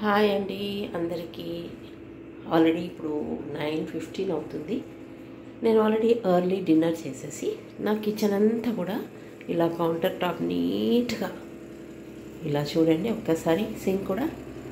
hi అండి అందరికీ already ఇప్పుడు నైన్ ఫిఫ్టీన్ అవుతుంది నేను ఆల్రెడీ ఎర్లీ డిన్నర్ చేసేసి నా కిచెన్ అంతా కూడా ఇలా కౌంటర్ టాప్ నీట్గా ఇలా చూడండి ఒక్కసారి సింక్ కూడా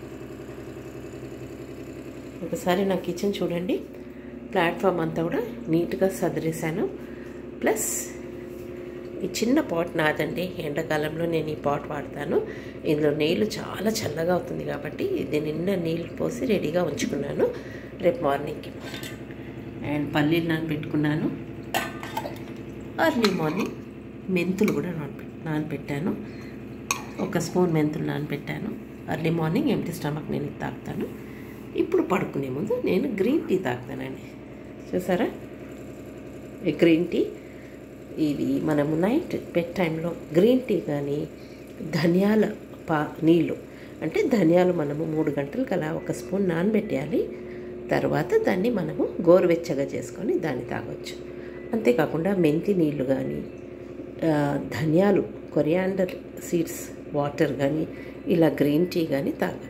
ఒకసారి నా కిచెన్ చూడండి ప్లాట్ఫామ్ అంతా కూడా నీట్గా సదిరేశాను ప్లస్ ఈ చిన్న పాట్ నాదండి ఎండాకాలంలో నేను ఈ పాట్ వాడతాను ఇందులో నీళ్ళు చాలా చల్లగా అవుతుంది కాబట్టి ఇది నిన్న నీళ్ళు పోసి రెడీగా ఉంచుకున్నాను రేపు మార్నింగ్కి అండ్ పల్లీలు నానబెట్టుకున్నాను అర్లీ మార్నింగ్ మెంతులు కూడా నానబె నానబెట్టాను ఒక స్పూన్ మెంతులు నానబెట్టాను అర్లీ మార్నింగ్ ఎంటీ స్టమక్ నేను ఇది తాగుతాను ఇప్పుడు పడుకునే ముందు నేను గ్రీన్ టీ తాగుతానండి చూసారా ఈ గ్రీన్ టీ ఇది మనము నైట్ బెడ్ టైంలో గ్రీన్ టీ కానీ ధనియాల పా నీళ్ళు అంటే ధనియాలు మనము మూడు గంటలకు అలా ఒక స్పూన్ నానబెట్టేయాలి తర్వాత దాన్ని మనము గోరువెచ్చగా చేసుకొని దాన్ని తాగొచ్చు అంతేకాకుండా మెంతి నీళ్ళు కానీ ధనియాలు కొరియాండర్ సీడ్స్ వాటర్ కానీ ఇలా గ్రీన్ టీ కానీ తాగాలి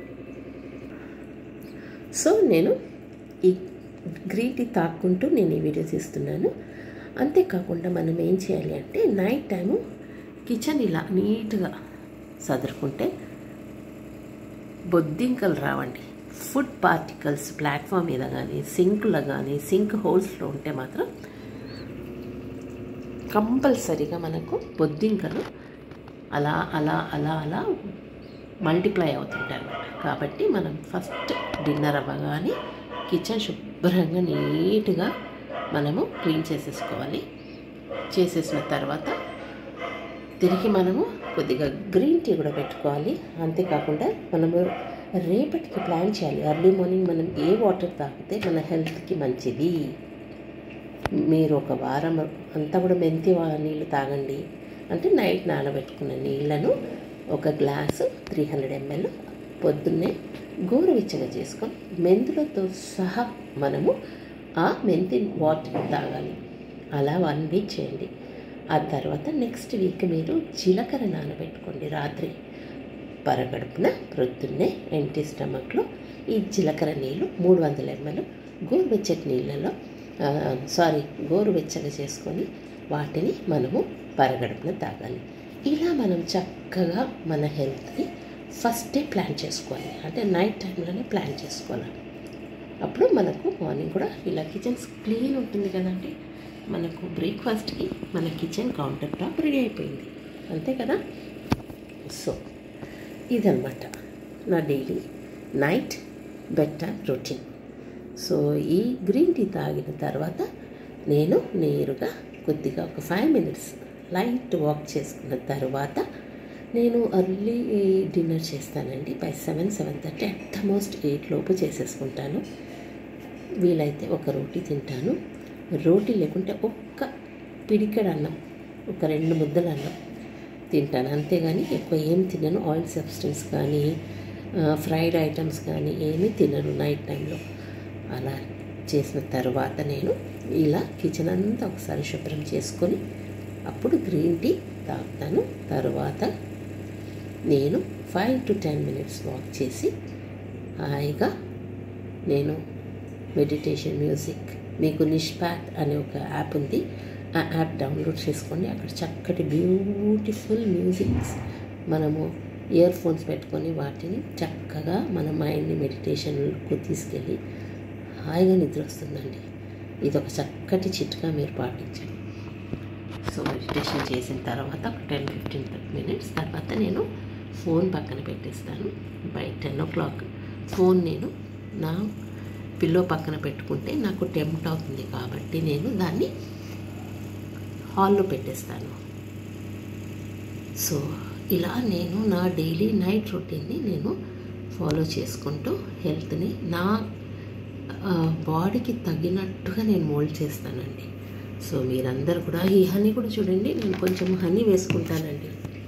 సో నేను ఈ గ్రీన్ టీ తాక్కుంటూ నేను ఈ వీడియో తీస్తున్నాను అంతేకాకుండా మనం ఏం చేయాలి అంటే నైట్ టైము కిచెన్ ఇలా నీట్గా సదురుకుంటే బొద్దింకలు రావండి ఫుడ్ పార్టికల్స్ ప్లాట్ఫామ్ మీద కానీ సింక్లో కానీ సింక్ హోల్స్లో ఉంటే మాత్రం కంపల్సరీగా మనకు బొద్దింకలు అలా అలా అలా అలా మల్టిప్లై అవుతుంటాయి అన్నమాట కాబట్టి మనం ఫస్ట్ డిన్నర్ అవ్వగానే కిచెన్ శుభ్రంగా నీట్గా మనము క్లీన్ చేసేసుకోవాలి చేసేసిన తర్వాత తిరిగి మనము కొద్దిగా గ్రీన్ టీ కూడా పెట్టుకోవాలి అంతేకాకుండా మనము రేపటికి ప్లాన్ చేయాలి ఎర్లీ మార్నింగ్ మనం ఏ వాటర్ తాగితే మన హెల్త్కి మంచిది మీరు ఒక వారం అంతా కూడా మెంతి నీళ్ళు తాగండి అంటే నైట్ నానబెట్టుకున్న నీళ్ళను ఒక గ్లాసు త్రీ హండ్రెడ్ ఎంఎల్ పొద్దున్నే గోరువెచ్చగా చేసుకొని మెంతులతో సహా మనము ఆ మెంతి వాటర్ తాగాలి అలా వన్ వీక్ చేయండి ఆ తర్వాత నెక్స్ట్ వీక్ మీరు జీలకర్ర నానబెట్టుకోండి రాత్రి పరగడుపున ప్రొద్దున్నే ఎంటీ స్టమక్లో ఈ జీలకర్ర నీళ్ళు మూడు వందల ఎంఎల్ గోరువెచ్చటి నీళ్ళలో సారీ గోరువెచ్చగా చేసుకొని వాటిని మనము పరగడుపున తాగాలి ఇలా మనం చక్కగా మన హెల్త్ని ఫస్టే ప్లాన్ చేసుకోవాలి అంటే నైట్ టైంలోనే ప్లాన్ చేసుకోవాలి అప్పుడు మనకు మార్నింగ్ కూడా ఇలా కిచెన్ క్లీన్ ఉంటుంది కదండి మనకు బ్రేక్ఫాస్ట్కి మన కిచెన్ కౌంటర్ టాప్ రెడీ అయిపోయింది అంతే కదా సో ఇదనమాట నా daily night bedtime routine so ఈ గ్రీన్ టీ తాగిన తర్వాత నేను నేరుగా కొద్దిగా ఒక ఫైవ్ మినిట్స్ లైట్ వాక్ చేసుకున్న తర్వాత నేను అర్లీ డిన్నర్ చేస్తానండి by seven seven thirty at the most eight లోపు చేసేసుకుంటాను వీలైతే ఒక రోటీ తింటాను రోటీ లేకుంటే ఒక్క పిడికెడ్ అన్నం ఒక రెండు ముద్దల అన్నం తింటాను anతేగాని ఎక్కువ ఏం తినను ఆయిల్ సబ్స్టెన్స్ కానీ ఫ్రైడ్ ఐటమ్స్ కానీ ఏమీ తినను నైట్ టైంలో అలా చేసిన తర్వాత నేను ఇలా కిచెన్ అంతా ఒకసారి శుభ్రం చేసుకొని అప్పుడు గ్రీన్ టీ తాగుతాను తర్వాత నేను five to ten minutes walk చేసి హాయిగా నేను మెడిటేషన్ మ్యూజిక్ మీకు నిష్పాత్ అనే ఒక యాప్ ఉంది ఆ యాప్ డౌన్లోడ్ చేసుకోండి అక్కడ చక్కటి బ్యూటిఫుల్ మ్యూజిక్స్ మనము ఇయర్ ఫోన్స్ పెట్టుకొని వాటిని చక్కగా మన మైండ్ని మెడిటేషన్కు తీసుకెళ్ళి హాయిగా నిద్ర వస్తుందండి ఇది ఒక చక్కటి చిట్కా మీరు పాటించండి సో మెడిటేషన్ చేసిన తర్వాత ఒక టెన్ ఫిఫ్టీన్ మినిట్స్ తర్వాత నేను ఫోన్ పక్కన పెట్టేస్తాను by ten o'clock phone నేను నా పిల్లో పక్కన పెట్టుకుంటే నాకు టెంప్ట్ అవుతుంది కాబట్టి నేను దాన్ని హాల్లో పెట్టేస్తాను సో ఇలా నేను నా డైలీ నైట్ రొటీన్ని నేను ఫాలో చేసుకుంటూ హెల్త్ని నా బాడీకి తగినట్టుగా నేను మోల్డ్ చేస్తానండి సో మీరందరూ కూడా ఈ హనీ కూడా చూడండి నేను కొంచెం హనీ వేసుకుంటానండి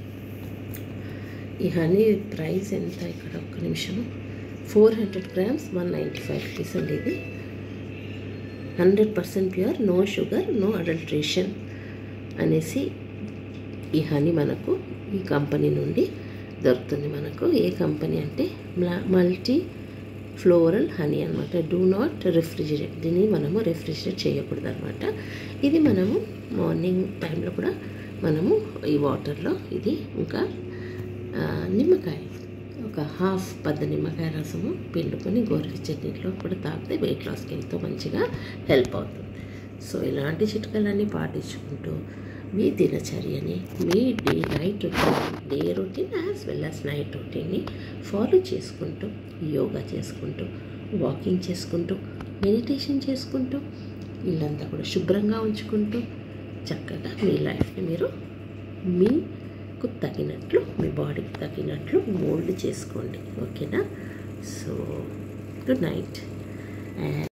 ఈ హనీ ప్రైస్ ఎంత ఇక్కడ ఒక్క నిమిషం four hundred grams one ninety five rupees అండి ఇది hundred percent pure no sugar no adulteration అనేసి ఈ హనీ మనకు ఈ కంపెనీ నుండి దొరుకుతుంది మనకు ఏ కంపెనీ అంటే మల్టీ ఫ్లోరల్ హనీ అనమాట డూ నాట్ రిఫ్రిజిరేట్ దీన్ని మనము రిఫ్రిజిరేట్ చేయకూడదు అనమాట ఇది మనము మార్నింగ్ టైంలో కూడా మనము ఈ వాటర్లో ఇది ఇంకా ఆ, నిమ్మకాయ ఒక హాఫ్ పెద్ద నిమ్మకాయ రసము పిండుకొని గోరువెచ్చని నీటిలో కూడా తాగితే వెయిట్ లాస్కి ఎంతో మంచిగా హెల్ప్ అవుతుంది సో ఇలాంటి చిట్కాలన్నీ పాటించుకుంటూ మీ దినచర్యని మీ day night routine day routine as well as night రొటీన్ని ఫాలో చేసుకుంటూ యోగా చేసుకుంటూ వాకింగ్ చేసుకుంటూ మెడిటేషన్ చేసుకుంటూ ఇల్లంతా కూడా శుభ్రంగా ఉంచుకుంటూ చక్కగా మీ లైఫ్ని మీరు మీకు తగినట్లు మీ బాడీకి తగినట్లు మోల్డ్ చేసుకోండి ఓకేనా సో గుడ్ నైట్ అండ్